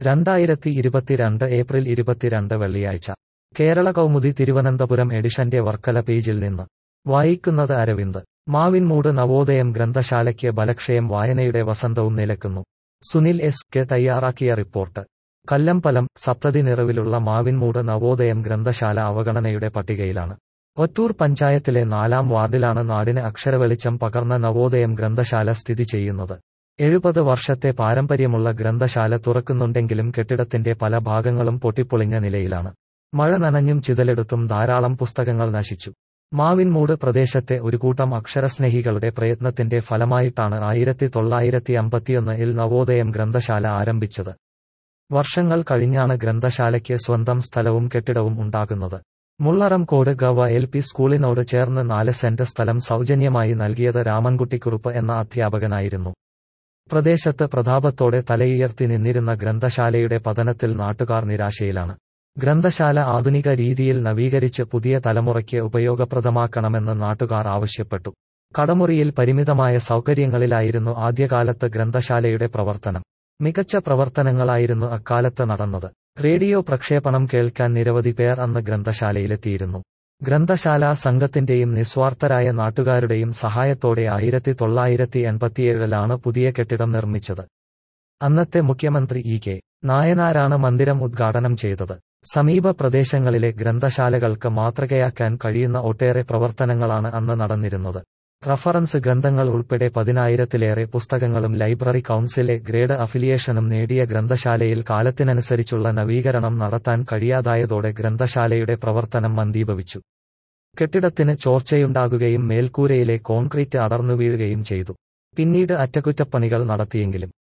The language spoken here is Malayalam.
രണ്ടായിരത്തി ഇരുപത്തിരണ്ട് ഏപ്രിൽ ഇരുപത്തിരണ്ട് വെള്ളിയാഴ്ച കേരള കൗമുദി തിരുവനന്തപുരം എഡിഷന്റെ വർക്കല പേജിൽ നിന്ന് വായിക്കുന്നത് അരവിന്ദ് മാവിൻമൂട് നവോദയം ഗ്രന്ഥശാലയ്ക്ക് ബലക്ഷയം വായനയുടെ വസന്തവും നിലക്കുന്നു സുനിൽ എസ് കെ തയ്യാറാക്കിയ റിപ്പോർട്ട് കല്ലമ്പലം സപ്തതി നിറവിലുള്ള മാവിൻമൂട് നവോദയം ഗ്രന്ഥശാല അവഗണനയുടെ പട്ടികയിലാണ് ഒറ്റൂർ പഞ്ചായത്തിലെ നാലാം വാർഡിലാണ് നാടിന് അക്ഷരവെളിച്ചം പകർന്ന നവോദയം ഗ്രന്ഥശാല സ്ഥിതി ചെയ്യുന്നത് എഴുപത് വർഷത്തെ പാരമ്പര്യമുള്ള ഗ്രന്ഥശാല തുറക്കുന്നുണ്ടെങ്കിലും കെട്ടിടത്തിന്റെ പല ഭാഗങ്ങളും പൊട്ടിപ്പൊളിഞ്ഞ നിലയിലാണ് മഴ നനഞ്ഞും ചിതലെടുത്തും ധാരാളം പുസ്തകങ്ങൾ നശിച്ചു മാവിൻമൂട് പ്രദേശത്തെ ഒരു കൂട്ടം അക്ഷരസ്നേഹികളുടെ പ്രയത്നത്തിന്റെ ഫലമായിട്ടാണ് ആയിരത്തി തൊള്ളായിരത്തി അമ്പത്തിയൊന്നിൽ നവോദയം ഗ്രന്ഥശാല ആരംഭിച്ചത് വർഷങ്ങൾ കഴിഞ്ഞാണ് ഗ്രന്ഥശാലയ്ക്ക് സ്വന്തം സ്ഥലവും കെട്ടിടവും ഉണ്ടാകുന്നത് മുള്ളറംകോട് ഗവ എൽ പി സ്കൂളിനോട് ചേർന്ന് നാല് സെന്റ് സ്ഥലം സൗജന്യമായി നൽകിയത് രാമൻകുട്ടിക്കുറുപ്പ് എന്ന അധ്യാപകനായിരുന്നു പ്രദേശത്ത് പ്രതാപത്തോടെ തലയുയർത്തി നിന്നിരുന്ന ഗ്രന്ഥശാലയുടെ പതനത്തിൽ നാട്ടുകാർ നിരാശയിലാണ് ഗ്രന്ഥശാല ആധുനിക രീതിയിൽ നവീകരിച്ച് പുതിയ തലമുറയ്ക്ക് ഉപയോഗപ്രദമാക്കണമെന്ന് നാട്ടുകാർ ആവശ്യപ്പെട്ടു കടമുറിയിൽ പരിമിതമായ സൗകര്യങ്ങളിലായിരുന്നു ആദ്യകാലത്ത് ഗ്രന്ഥശാലയുടെ പ്രവർത്തനം മികച്ച പ്രവർത്തനങ്ങളായിരുന്നു അക്കാലത്ത് നടന്നത് റേഡിയോ പ്രക്ഷേപണം കേൾക്കാൻ നിരവധി പേർ അന്ന് ഗ്രന്ഥശാലയിലെത്തിയിരുന്നു ഗ്രന്ഥശാല സംഘത്തിന്റെയും നിസ്വാർത്ഥരായ നാട്ടുകാരുടെയും സഹായത്തോടെ ആയിരത്തി തൊള്ളായിരത്തി എൺപത്തിയേഴിലാണ് പുതിയ കെട്ടിടം നിർമ്മിച്ചത് അന്നത്തെ മുഖ്യമന്ത്രി ഇ കെ നായനാരാണ് മന്ദിരം ഉദ്ഘാടനം ചെയ്തത് സമീപ പ്രദേശങ്ങളിലെ ഗ്രന്ഥശാലകൾക്ക് മാതൃകയാക്കാൻ കഴിയുന്ന ഒട്ടേറെ പ്രവർത്തനങ്ങളാണ് അന്ന് നടന്നിരുന്നത് റഫറൻസ് ഗ്രന്ഥങ്ങൾ ഉൾപ്പെടെ പതിനായിരത്തിലേറെ പുസ്തകങ്ങളും ലൈബ്രറി കൗൺസിലെ ഗ്രേഡ് അഫിലിയേഷനും നേടിയ ഗ്രന്ഥശാലയിൽ കാലത്തിനനുസരിച്ചുള്ള നവീകരണം നടത്താൻ കഴിയാതായതോടെ ഗ്രന്ഥശാലയുടെ പ്രവർത്തനം മന്ദീഭവിച്ചു കെട്ടിടത്തിന് ചോർച്ചയുണ്ടാകുകയും മേൽക്കൂരയിലെ കോൺക്രീറ്റ് അടർന്നു വീഴുകയും ചെയ്തു പിന്നീട് അറ്റകുറ്റപ്പണികൾ നടത്തിയെങ്കിലും